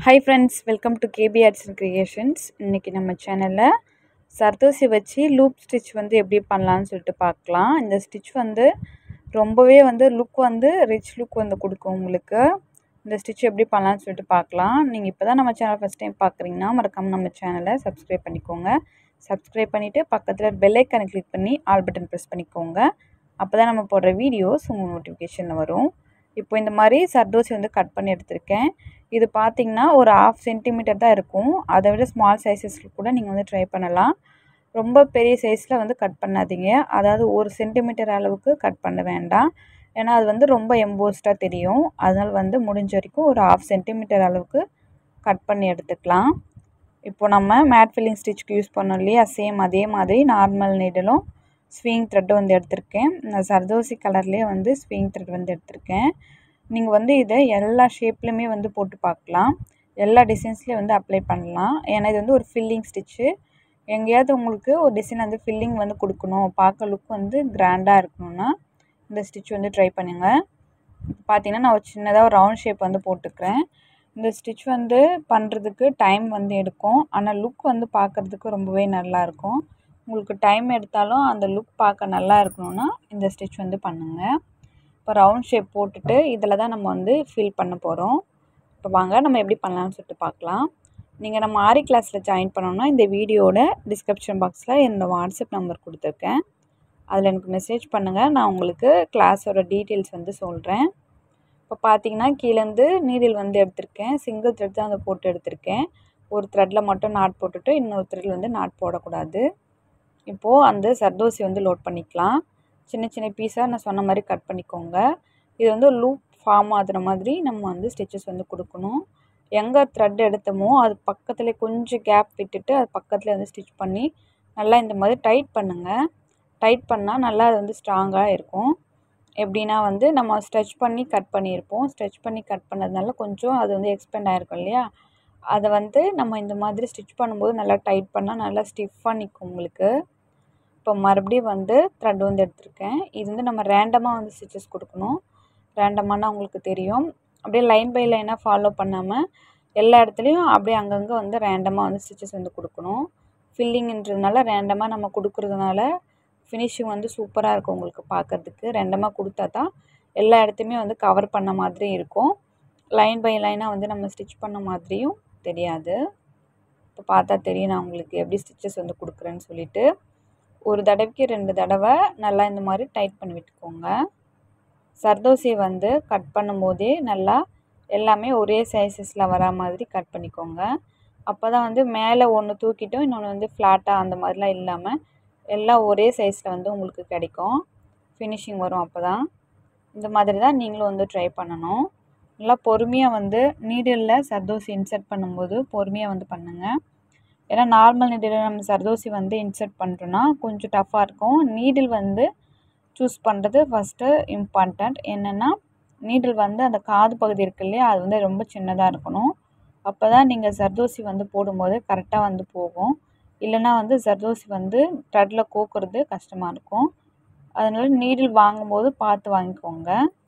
hi friends welcome to KB arts and creations இன்றைக்கி நம்ம சேனலில் சர்தோசி வச்சு லூப் ஸ்டிச் வந்து எப்படி பண்ணலான்னு சொல்லிட்டு பார்க்கலாம் இந்த ஸ்டிச் வந்து ரொம்பவே வந்து லுக் வந்து ரிச் லுக் வந்து கொடுக்கும் உங்களுக்கு இந்த ஸ்டிச் எப்படி பண்ணலான்னு சொல்லிட்டு பார்க்கலாம் நீங்கள் இப்போ தான் நம்ம சேனல் ஃபஸ்ட் டைம் பார்க்குறீங்கன்னா மறக்காமல் நம்ம சேனலை சப்ஸ்கிரைப் பண்ணிக்கோங்க சப்ஸ்கிரைப் பண்ணிவிட்டு பக்கத்தில் பெல் ஐக்கனை கிளிக் பண்ணி ஆல் பட்டன் ப்ரெஸ் பண்ணிக்கோங்க அப்போ தான் நம்ம போடுற வீடியோஸ் உங்கள் நோட்டிஃபிகேஷனில் வரும் இப்போ இந்த மாதிரி சர்தோசி வந்து கட் பண்ணி எடுத்திருக்கேன் இது பார்த்திங்கன்னா ஒரு ஆஃப் சென்டிமீட்டர் தான் இருக்கும் அதை விட ஸ்மால் சைஸஸில் கூட நீங்கள் வந்து ட்ரை பண்ணலாம் ரொம்ப பெரிய சைஸில் வந்து கட் பண்ணாதீங்க அதாவது ஒரு சென்டிமீட்டர் அளவுக்கு கட் பண்ண வேண்டாம் ஏன்னா அது வந்து ரொம்ப எம்போஸ்டாக தெரியும் அதனால் வந்து முடிஞ்ச வரைக்கும் ஒரு ஆஃப் சென்டிமீட்டர் அளவுக்கு கட் பண்ணி எடுத்துக்கலாம் இப்போ நம்ம மேட் ஃபில்லிங் ஸ்டிச்சுக்கு யூஸ் பண்ணோம் இல்லையா சேம் அதே மாதிரி நார்மல் நீடலும் ஸ்விங் த்ரெட்டு வந்து எடுத்திருக்கேன் நான் சர்தோசி கலர்லேயே வந்து ஸ்விங் த்ரெட் வந்து எடுத்திருக்கேன் நீங்கள் வந்து இதை எல்லா ஷேப்லையுமே வந்து போட்டு பார்க்கலாம் எல்லா டிசைன்ஸ்லேயும் வந்து அப்ளை பண்ணலாம் ஏன்னா இது வந்து ஒரு ஃபில்லிங் ஸ்டிச்சு எங்கேயாவது உங்களுக்கு ஒரு டிசைன் வந்து ஃபில்லிங் வந்து கொடுக்கணும் பார்க்க லுக் வந்து கிராண்டாக இருக்கணும்னா இந்த ஸ்டிச் வந்து ட்ரை பண்ணுங்கள் பார்த்தீங்கன்னா நான் ஒரு சின்னதாக ஒரு ரவுண்ட் ஷேப் வந்து போட்டுக்கிறேன் இந்த ஸ்டிச் வந்து பண்ணுறதுக்கு டைம் வந்து எடுக்கும் ஆனால் லுக் வந்து பார்க்குறதுக்கு ரொம்பவே நல்லாயிருக்கும் உங்களுக்கு டைம் எடுத்தாலும் அந்த லுக் பார்க்க நல்லா இருக்கணும்னா இந்த ஸ்டிச் வந்து பண்ணுங்கள் இப்போ ரவுண்ட் ஷேப் போட்டுட்டு இதில் தான் நம்ம வந்து ஃபில் பண்ண போகிறோம் இப்போ வாங்க நம்ம எப்படி பண்ணலாம்னு சொல்லிட்டு பார்க்கலாம் நீங்கள் நம்ம ஆரி கிளாஸில் ஜாயின் பண்ணோன்னா இந்த வீடியோட டிஸ்கிரிப்ஷன் பாக்ஸில் என்னோடய வாட்ஸ்அப் நம்பர் கொடுத்துருக்கேன் அதில் எனக்கு மெசேஜ் பண்ணுங்கள் நான் உங்களுக்கு கிளாஸோட டீட்டெயில்ஸ் வந்து சொல்கிறேன் இப்போ பார்த்தீங்கன்னா கீழேருந்து நீடில் வந்து எடுத்திருக்கேன் சிங்கிள் த்ரெட் தான் அதை போட்டு எடுத்திருக்கேன் ஒரு த்ரெட்டில் மட்டும் நாட் போட்டுட்டு இன்னொரு த்ரெட்டில் வந்து நாட் போடக்கூடாது இப்போது அந்த சர்தோசி வந்து லோட் பண்ணிக்கலாம் சின்ன சின்ன பீஸாக நான் சொன்ன மாதிரி கட் பண்ணிக்கோங்க இது வந்து லூப் ஃபார்ம் ஆகுற மாதிரி நம்ம வந்து ஸ்டிச்சஸ் வந்து கொடுக்கணும் எங்கே த்ரெட் எடுத்தோமோ அது பக்கத்தில் கொஞ்சம் கேப் விட்டுட்டு அது பக்கத்தில் வந்து ஸ்டிச் பண்ணி நல்லா இந்த மாதிரி டைட் பண்ணுங்கள் டைட் பண்ணால் நல்லா அது வந்து ஸ்ட்ராங்காக இருக்கும் எப்படின்னா வந்து நம்ம ஸ்ட்ரெச் பண்ணி கட் பண்ணியிருப்போம் ஸ்ட்ரெச் பண்ணி கட் பண்ணதுனால கொஞ்சம் அது வந்து எக்ஸ்பெண்ட் ஆகிருக்கும் இல்லையா அதை வந்து நம்ம இந்த மாதிரி ஸ்டிச் பண்ணும்போது நல்லா டைட் பண்ணால் நல்லா ஸ்டிஃபாக நிற்கும் உங்களுக்கு இப்போ மறுபடியும் வந்து த்ரெட் வந்து எடுத்திருக்கேன் இது வந்து நம்ம ரேண்டமாக வந்து ஸ்டிச்சஸ் கொடுக்கணும் ரேண்டமானா உங்களுக்கு தெரியும் அப்படியே லைன் பை லைனாக ஃபாலோ பண்ணாமல் எல்லா இடத்துலையும் அப்படியே அங்கங்கே வந்து ரேண்டமாக வந்து ஸ்டிச்சஸ் வந்து கொடுக்கணும் ஃபில்லிங்ன்றதுனால ரேண்டமாக நம்ம கொடுக்குறதுனால ஃபினிஷிங் வந்து சூப்பராக இருக்கும் உங்களுக்கு பார்க்குறதுக்கு ரெண்டமாக கொடுத்தா தான் எல்லா இடத்தையுமே வந்து கவர் பண்ண மாதிரி இருக்கும் லைன் பை லைனாக வந்து நம்ம ஸ்டிச் பண்ண மாதிரியும் தெரியாது இப்போ பார்த்தா தெரியும் நான் உங்களுக்கு எப்படி ஸ்டிச்சஸ் வந்து கொடுக்குறேன்னு சொல்லிட்டு ஒரு தடவைக்கு ரெண்டு தடவை நல்லா இந்த மாதிரி டைட் பண்ணி விட்டுக்கோங்க சர்தோசியை வந்து கட் பண்ணும்போதே நல்லா எல்லாமே ஒரே சைஸஸில் வரா மாதிரி கட் பண்ணிக்கோங்க அப்போ தான் வந்து மேலே ஒன்று தூக்கிட்டும் இன்னொன்று வந்து ஃப்ளாட்டாக அந்த மாதிரிலாம் இல்லாமல் எல்லாம் ஒரே சைஸில் வந்து உங்களுக்கு கிடைக்கும் ஃபினிஷிங் வரும் அப்போ தான் இந்த மாதிரி தான் நீங்களும் வந்து ட்ரை பண்ணணும் நல்லா பொறுமையாக வந்து நீடிலில் சர்தோசி இன்சர்ட் பண்ணும்போது பொறுமையாக வந்து பண்ணுங்கள் ஏன்னா நார்மல் நீடில் நம்ம சர்தோசி வந்து இன்சர்ட் பண்ணுறோன்னா கொஞ்சம் டஃப்பாக இருக்கும் நீடில் வந்து சூஸ் பண்ணுறது ஃபஸ்ட்டு இம்பார்ட்டண்ட் என்னென்னா நீடில் வந்து அந்த காது பகுதி இருக்கு இல்லையா அது வந்து ரொம்ப சின்னதாக இருக்கணும் அப்போ தான் நீங்கள் சர்தோசி வந்து போடும்போது கரெக்டாக வந்து போகும் இல்லைனா வந்து ஜர்தோசி வந்து த்ரெட்டில் கோக்குறது கஷ்டமாக இருக்கும் அதனால் நீடில் வாங்கும்போது பார்த்து வாங்கிக்கோங்க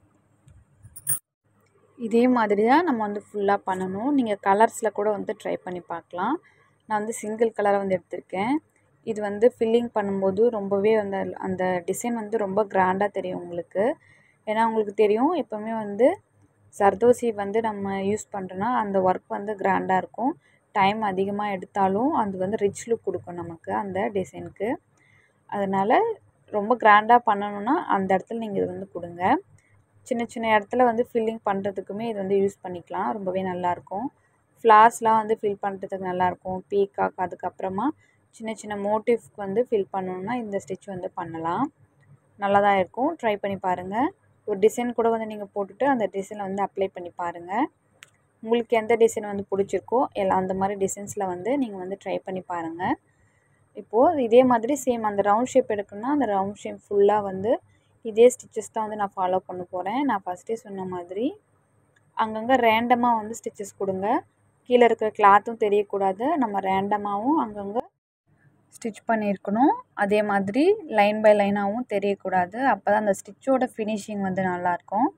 இதே மாதிரி தான் நம்ம வந்து ஃபுல்லாக பண்ணணும் நீங்கள் கலர்ஸில் கூட வந்து ட்ரை பண்ணி பார்க்கலாம் நான் வந்து சிங்கிள் கலரை வந்து எடுத்திருக்கேன் இது வந்து ஃபில்லிங் பண்ணும்போது ரொம்பவே வந்து அந்த டிசைன் வந்து ரொம்ப கிராண்டாக தெரியும் உங்களுக்கு ஏன்னா உங்களுக்கு தெரியும் எப்போவுமே வந்து சர்தோசி வந்து நம்ம யூஸ் பண்ணுறோன்னா அந்த ஒர்க் வந்து கிராண்டாக இருக்கும் டைம் அதிகமாக எடுத்தாலும் அது வந்து ரிச் லுக் கொடுக்கும் நமக்கு அந்த டிசைனுக்கு அதனால் ரொம்ப கிராண்டாக பண்ணணுன்னா அந்த இடத்துல நீங்கள் இது வந்து கொடுங்க சின்ன சின்ன இடத்துல வந்து ஃபில்லிங் பண்ணுறதுக்குமே இது வந்து யூஸ் பண்ணிக்கலாம் ரொம்பவே நல்லாயிருக்கும் ஃப்ளார்ஸ்லாம் வந்து ஃபில் பண்ணுறதுக்கு நல்லாயிருக்கும் பீகாக் அதுக்கப்புறமா சின்ன சின்ன மோட்டிவ்க்கு வந்து ஃபில் பண்ணணுன்னா இந்த ஸ்டிச் வந்து பண்ணலாம் நல்லா தான் இருக்கும் ட்ரை பண்ணி பாருங்கள் ஒரு டிசைன் கூட வந்து நீங்கள் போட்டுட்டு அந்த டிசைனை வந்து அப்ளை பண்ணி பாருங்கள் உங்களுக்கு எந்த டிசைன் வந்து பிடிச்சிருக்கோ எல்லாம் அந்த மாதிரி டிசைன்ஸில் வந்து நீங்கள் வந்து ட்ரை பண்ணி பாருங்கள் இப்போது இதே மாதிரி சேம் அந்த ரவுண்ட் ஷேப் எடுக்கணும்னா அந்த ரவுண்ட் ஷேப் ஃபுல்லாக வந்து இதே ஸ்டிச்சஸ் தான் வந்து நான் ஃபாலோ பண்ண போகிறேன் நான் ஃபஸ்ட்டே சொன்ன மாதிரி அங்கங்கே ரேண்டமாக வந்து ஸ்டிச்சஸ் கொடுங்க கீழே இருக்கிற கிளாத்தும் தெரியக்கூடாது நம்ம ரேண்டமாகவும் அங்கங்கே ஸ்டிச் பண்ணியிருக்கணும் அதே மாதிரி லைன் பை லைனாகவும் தெரியக்கூடாது அப்போ தான் அந்த ஸ்டிச்சோட ஃபினிஷிங் வந்து நல்லாயிருக்கும்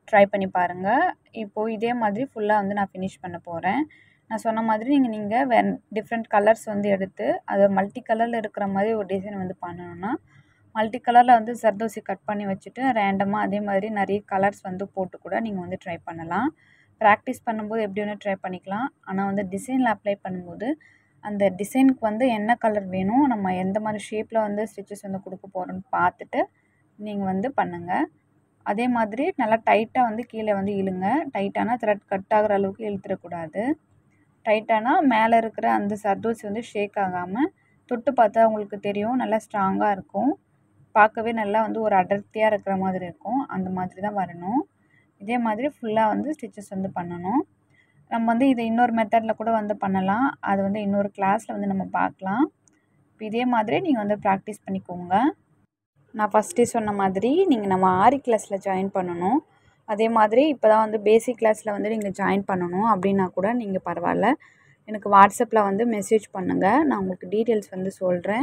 ட்ரை பண்ணி பாருங்கள் இப்போது இதே மாதிரி ஃபுல்லாக வந்து நான் ஃபினிஷ் பண்ண போகிறேன் நான் சொன்ன மாதிரி நீங்கள் நீங்கள் வே டிஃப்ரெண்ட் கலர்ஸ் வந்து எடுத்து அதை மல்டி கலரில் இருக்கிற மாதிரி ஒரு டிசைன் வந்து பண்ணணுன்னா மல்டி கலரில் வந்து சர்தோசி கட் பண்ணி வச்சுட்டு ரேண்டமாக அதே மாதிரி நிறைய கலர்ஸ் வந்து போட்டு கூட நீங்கள் வந்து ட்ரை பண்ணலாம் ப்ராக்டிஸ் பண்ணும்போது எப்படி வேணும் ட்ரை பண்ணிக்கலாம் ஆனால் வந்து டிசைனில் அப்ளை பண்ணும்போது அந்த டிசைனுக்கு வந்து என்ன கலர் வேணும் நம்ம எந்த மாதிரி ஷேப்பில் வந்து ஸ்டிச்சஸ் வந்து கொடுக்க போகிறோன்னு பார்த்துட்டு நீங்கள் வந்து பண்ணுங்கள் அதே மாதிரி நல்லா டைட்டாக வந்து கீழே வந்து இழுங்க டைட்டானா த்ரெட் கட் ஆகிற அளவுக்கு இழுத்துடக்கூடாது டைட்டானா மேலே இருக்கிற அந்த சர்தோசி வந்து ஷேக் ஆகாமல் தொட்டு பார்த்தா உங்களுக்கு தெரியும் நல்லா ஸ்ட்ராங்காக இருக்கும் பார்க்கவே நல்லா வந்து ஒரு அடர்த்தியாக இருக்கிற மாதிரி இருக்கும் அந்த மாதிரி தான் வரணும் இதே மாதிரி ஃபுல்லாக வந்து ஸ்டிச்சஸ் வந்து பண்ணணும் நம்ம வந்து இதை இன்னொரு மெத்தடில் கூட வந்து பண்ணலாம் அது வந்து இன்னொரு கிளாஸில் வந்து நம்ம பார்க்கலாம் இப்போ இதே மாதிரி நீங்கள் வந்து ப்ராக்டிஸ் பண்ணிக்கோங்க நான் ஃபஸ்ட்டே சொன்ன மாதிரி நீங்கள் நம்ம ஆரி கிளாஸில் ஜாயின் பண்ணணும் அதே மாதிரி இப்போ தான் வந்து பேசிக் கிளாஸில் வந்து நீங்கள் ஜாயின் பண்ணணும் அப்படின்னா கூட நீங்கள் பரவாயில்ல எனக்கு வாட்ஸ்அப்பில் வந்து மெசேஜ் பண்ணுங்கள் நான் உங்களுக்கு டீட்டெயில்ஸ் வந்து சொல்கிறேன்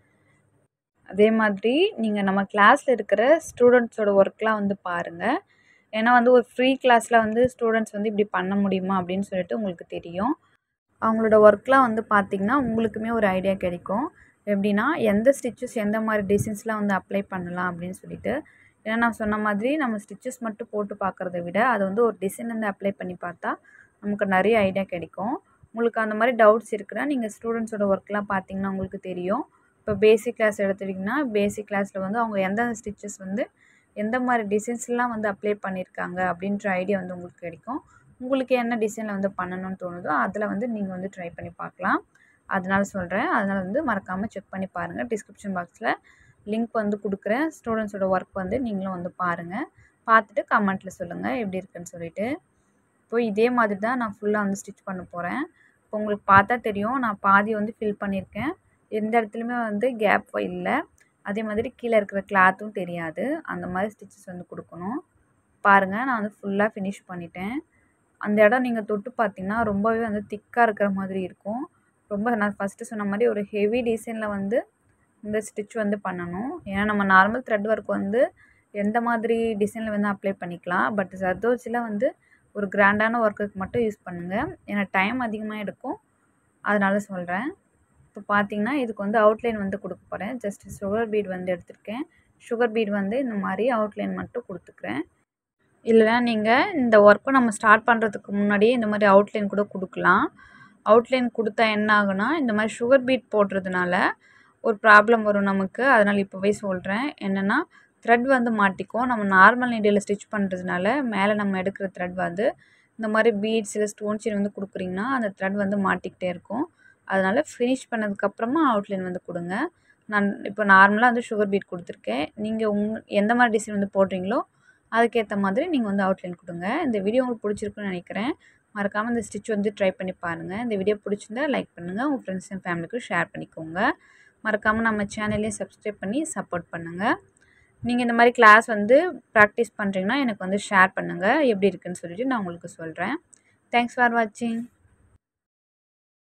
அதே மாதிரி நீங்கள் நம்ம கிளாஸில் இருக்கிற ஸ்டூடெண்ட்ஸோட ஒர்க்லாம் வந்து பாருங்கள் ஏன்னா வந்து ஒரு ஃப்ரீ கிளாஸில் வந்து ஸ்டூடெண்ட்ஸ் வந்து இப்படி பண்ண முடியுமா அப்படின்னு சொல்லிட்டு உங்களுக்கு தெரியும் அவங்களோட ஒர்க்லாம் வந்து பார்த்திங்கன்னா உங்களுக்குமே ஒரு ஐடியா கிடைக்கும் எப்படின்னா எந்த ஸ்டிச்சஸ் எந்த மாதிரி டிசைன்ஸ்லாம் வந்து அப்ளை பண்ணலாம் அப்படின்னு சொல்லிட்டு ஏன்னா நான் சொன்ன மாதிரி நம்ம ஸ்டிச்சஸ் மட்டும் போட்டு பார்க்குறத விட அதை வந்து ஒரு டிசைன் வந்து அப்ளை பண்ணி பார்த்தா நமக்கு நிறைய ஐடியா கிடைக்கும் உங்களுக்கு அந்த மாதிரி டவுட்ஸ் இருக்குன்னா நீங்கள் ஸ்டூடெண்ட்ஸோட ஒர்க்லாம் பார்த்தீங்கன்னா உங்களுக்கு தெரியும் இப்போ பேசிக் கிளாஸ் எடுத்துட்டிங்கன்னா பேசிக் கிளாஸில் வந்து அவங்க எந்தெந்த ஸ்டிச்சஸ் வந்து எந்த மாதிரி டிசைன்ஸ்லாம் வந்து அப்ளை பண்ணியிருக்காங்க அப்படின்ற ஐடியா வந்து உங்களுக்கு கிடைக்கும் உங்களுக்கு என்ன டிசைனில் வந்து பண்ணணும்னு தோணுதோ அதில் வந்து நீங்கள் வந்து ட்ரை பண்ணி பார்க்கலாம் அதனால சொல்கிறேன் அதனால் வந்து மறக்காமல் செக் பண்ணி பாருங்கள் டிஸ்கிரிப்ஷன் பாக்ஸில் லிங்க் வந்து கொடுக்குறேன் ஸ்டூடெண்ட்ஸோட ஒர்க் வந்து நீங்களும் வந்து பாருங்கள் பார்த்துட்டு கமெண்ட்டில் சொல்லுங்கள் எப்படி இருக்குன்னு சொல்லிட்டு இப்போ இதே மாதிரி தான் நான் ஃபுல்லாக வந்து ஸ்டிச் பண்ண போகிறேன் இப்போ உங்களுக்கு பார்த்தா தெரியும் நான் பாதி வந்து ஃபில் பண்ணியிருக்கேன் எந்த இடத்துலையுமே வந்து கேப் இல்லை அதே மாதிரி கீழே இருக்கிற கிளாத்தும் தெரியாது அந்த மாதிரி ஸ்டிச்சஸ் வந்து கொடுக்கணும் பாருங்கள் நான் வந்து ஃபுல்லாக ஃபினிஷ் பண்ணிட்டேன் அந்த இடம் நீங்கள் தொட்டு பார்த்தீங்கன்னா ரொம்பவே வந்து திக்காக இருக்கிற மாதிரி இருக்கும் ரொம்ப நான் ஃபஸ்ட்டு சொன்ன மாதிரி ஒரு ஹெவி டிசைனில் வந்து இந்த ஸ்டிச் வந்து பண்ணணும் ஏன்னா நம்ம நார்மல் த்ரெட் ஒர்க் வந்து எந்த மாதிரி டிசைனில் வந்து அப்ளை பண்ணிக்கலாம் பட் சர்தோச்சியில் வந்து ஒரு கிராண்டான ஒர்க்குக்கு மட்டும் யூஸ் பண்ணுங்கள் ஏன்னா டைம் அதிகமாக எடுக்கும் அதனால சொல்கிறேன் இப்போ பார்த்தீங்கன்னா இதுக்கு வந்து அவுட்லைன் வந்து கொடுக்க போகிறேன் ஜஸ்ட் சுகர் பீட் வந்து எடுத்திருக்கேன் சுகர் பீட் வந்து இந்த மாதிரி அவுட்லைன் மட்டும் கொடுத்துக்கிறேன் இல்லைனா நீங்கள் இந்த ஒர்க்கை நம்ம ஸ்டார்ட் பண்ணுறதுக்கு முன்னாடியே இந்த மாதிரி அவுட்லைன் கூட கொடுக்கலாம் அவுட்லைன் கொடுத்தா என்ன ஆகுனா இந்த மாதிரி சுகர் பீட் போடுறதுனால ஒரு ப்ராப்ளம் வரும் நமக்கு அதனால் இப்போவே சொல்கிறேன் என்னென்னா த்ரெட் வந்து மாட்டிக்கும் நம்ம நார்மல் நீடியில் ஸ்டிச் பண்ணுறதுனால மேலே நம்ம எடுக்கிற த்ரெட் வந்து இந்த மாதிரி பீட்ஸ் இல்லை ஸ்டோன்ஸ் வந்து கொடுக்குறீங்கன்னா அந்த த்ரெட் வந்து மாட்டிக்கிட்டே இருக்கும் அதனால் ஃபினிஷ் பண்ணதுக்கப்புறமா அவுட்லைன் வந்து கொடுங்க நான் இப்போ நார்மலாக வந்து சுகர் பீட் கொடுத்துருக்கேன் நீங்கள் உங் எந்த மாதிரி டிசைன் வந்து போடுறீங்களோ அதுக்கேற்ற மாதிரி நீங்கள் வந்து அவுட்லைன் கொடுங்க இந்த வீடியோ உங்களுக்கு பிடிச்சிருக்குன்னு நினைக்கிறேன் மறக்காமல் இந்த ஸ்டிச் வந்து ட்ரை பண்ணி பாருங்கள் இந்த வீடியோ பிடிச்சிருந்தா லைக் பண்ணுங்கள் உங்கள் ஃப்ரெண்ட்ஸ் அண்ட் ஃபேமிலிக்கும் ஷேர் பண்ணிக்கோங்க மறக்காமல் நம்ம சேனல்லையும் சப்ஸ்கிரைப் பண்ணி சப்போர்ட் பண்ணுங்கள் நீங்கள் இந்த மாதிரி கிளாஸ் வந்து ப்ராக்டிஸ் பண்ணுறீங்கன்னா எனக்கு வந்து ஷேர் பண்ணுங்கள் எப்படி இருக்குன்னு சொல்லிட்டு நான் உங்களுக்கு சொல்கிறேன் தேங்க்ஸ் ஃபார் வாட்சிங்